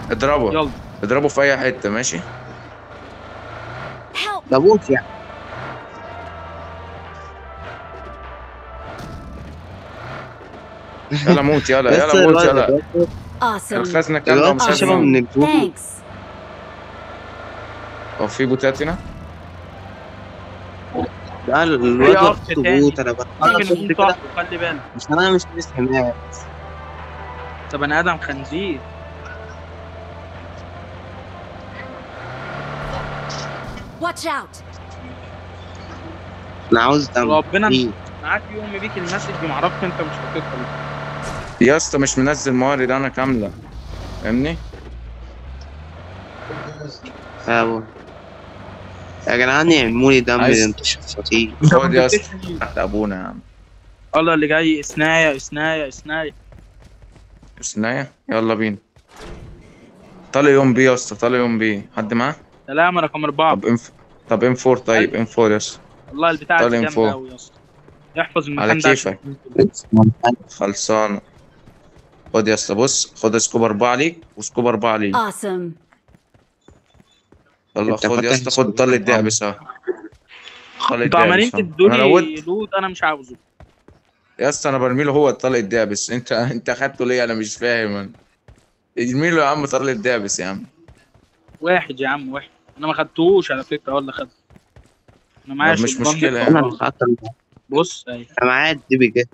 اضربه يلا اضربه في اي حته ماشي Help! ده بوت يعني يلا موت يلا بس يلا موت يلا الواد ده- Awesome. الخزنه كامله الواد ومسافه شبه من البوت Thanks. هو في بوتات هنا ده هي الواد أخت ده تاني. بوت انا بتفرج ممكن شفت يكون كده صاحبه خلي بالك مش انا مش لسه هناك ده بني ادم خنزير Watch out! انا عاوز دم ربنا إيه؟ معاك يوم بيك المسج معرفش انت مش هتدخل يا اسطى مش منزل موارد انا كامله فاهمني يا ابو يا جدعان يعملوا لي دم عايز- ده انتوا شفاطين خد يا اسطى تحت ابونا يا عم الله اللي جاي اسنايا اسنايا اسنايا سناية يلا بينا طالع يوم بي يا اسطى طالع يوم بي حد معاه سلام رقم اربعه طب ام طب ام 4 طيب ام 4 يا اسطى والله البتاع طالع دي من جامده فوق. قوي يا اسطى احفظ المكان على ده عشان- خلصان خد يا اسطى بص خد سكوب اربعه ليك وسكوب اربعه ليك Awesome. يلا انت خد يا فاتح اسطى خد سكوب طل أربعة. الدعبس اهو طل انتوا عمالين الدعبس اهو. انا لو تدوني لود انا مش عاوزه يا اسطى انا برميله هو طلق الدعبس انت انت اخدته ليه انا مش فاهم انا ارميله يا عم طلق الدعبس يا عم واحد يا عم واحد انا ما خدتوش على فكره ولا خدته انا معايا طب مش شوتجان مشكلة بس- يعني. انا اللي خدت ال- بص اهي انا معايا الدي بي جي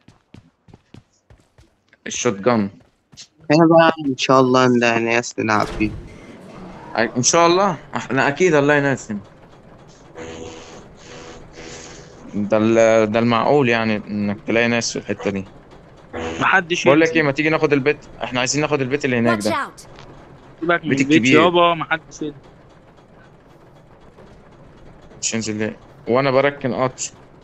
الشوت جان هنا بقى ان شاء الله نلاقي ناس نلعب فيه ان شاء الله احنا اكيد الله يناسب ده ال- ده المعقول يعني انك تلاقي ناس في الحته دي محدش بقول لك ينزل. ايه ما تيجي ناخد البيت احنا عايزين ناخد البيت اللي هناك Watch ده out! سيبك من بيت البيت الكبير. يابا محدش ينزل. مش هنزل ليه وانا بركن قطر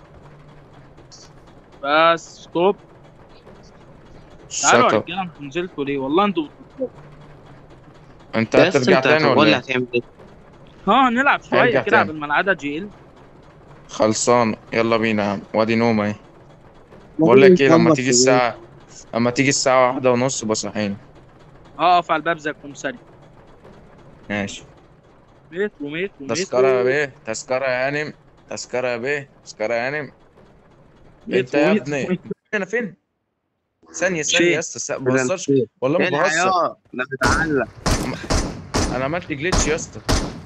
بس ستوب تعالوا يا شطب رجاله انتوا نزلتوا ليه والله انتوا انت بس هترجع انت تاني هتقول ولا لي ايه هتعمل ايه ها نلعب شويه هرجع كده تاني. قبل ما العدد يقل خلصان يلا بينا يا عم وادي نوم اهي بقول لك ايه لما تيجي الساعه لما تيجي الساعه واحدة ونص بصحيني اقف على الباب زي الكمساري ماشي مترو مترو تذكرة يا مترو بيه تذكرة يا هانم تذكرة يا بيه تذكرة يا هانم مترو، انت يا مترو، ابني مترو. انا فين؟ ثانية شيء. ثانية يا اسطى ما بهزرش والله ما بهزر الحياة ده بتعلق انا عملت جليتش يا اسطى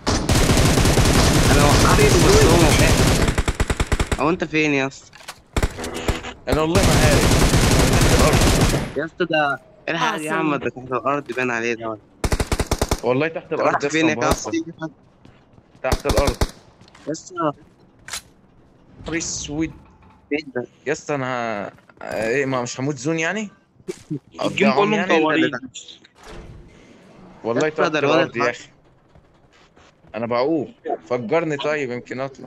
انا وقعت بس هو ما فاهم هو انت فين يا اسطى انا والله ما عارف أنا تحت الارض يا اسطى ده الحق يا Awesome. عم ده تحت الارض باين عليه ده والله تحت الارض راح يا فين اسطى يا ما اسطى بهزر تحت الارض يا اسطى نهار اسود فين ده يا اسطى انا ه- ايه ما مش هموت زون يعني؟ الجيم أقضيهم كله يعني؟ مطورين والله يا اسطى تحت ده الولد الارض يا حق. اخي انا بعوق فجرني طيب يمكن اطلع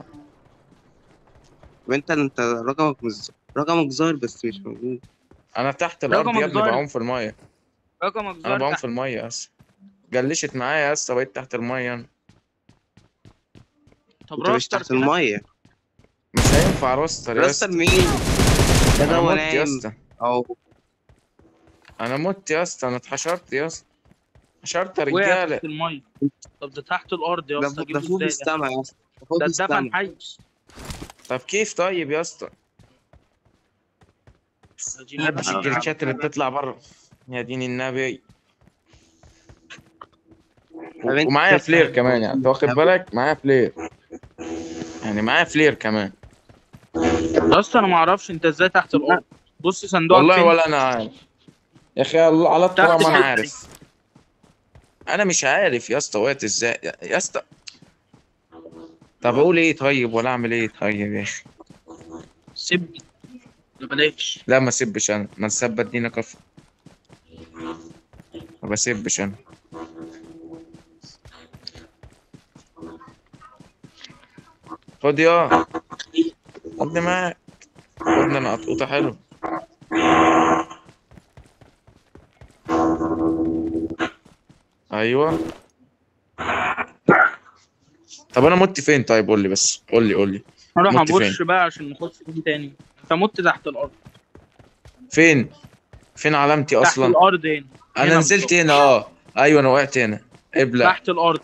وانت انت رقمك مز... رقمك ظاهر بس مش موجود انا تحت الارض رقمك يا ابني ظاهر. بعوم في المايه رقمك انا ظهر بعوم تحت. في المايه يا اسطى جلشت معايا يا اسطى بقيت تحت المايه انا طب انت مش راستر تحت كده المية مش هينفع روستر يا راستر اسطى مين ده انا ده هو مت يا نايم اسطى او انا مت يا اسطى انا اتحشرت يا اسطى اتحشرت يا وقع رجاله تحت الميه طب ده تحت الارض يا ده اسطى فوق- ده اجيبه فوق ازاي ده السما يا اسطى ده فوق ده اتدفن السما حي طب كيف طيب يا اسطى ما بحبش آه. الجليتشات اللي بتطلع بره يا دين النبي طب انت ومعايا كيف فلير طيب؟ كمان يعني انت واخد بالك معايا فلير يعني معايا فلير كمان يا اسطى انا ما اعرفش انت ازاي تحت الارض بص صندوق والله فين؟ ولا انا عارف يا اخي الله على الطلاق ما انا تحت عارف انا مش عارف يا اسطى وقت ازاي يا اسطى طب اقول ايه طيب ولا اعمل ايه طيب يا اخي سيب ده بلاش لا ما سبش انا ما نسب ادينا كفر ما بسبش انا خد يا خدني معاك خدني انا قطقوطة حلو ايوه طب انا مت فين طيب قول لي بس قول لي قول لي هروح مت ابص فين؟ بقى عشان نخش فين تاني انت مت تحت الارض فين فين علامتي تحت اصلا الارض هنا انا هنا نزلت بالظبط. هنا اه ايوه انا وقعت هنا ابلع تحت الارض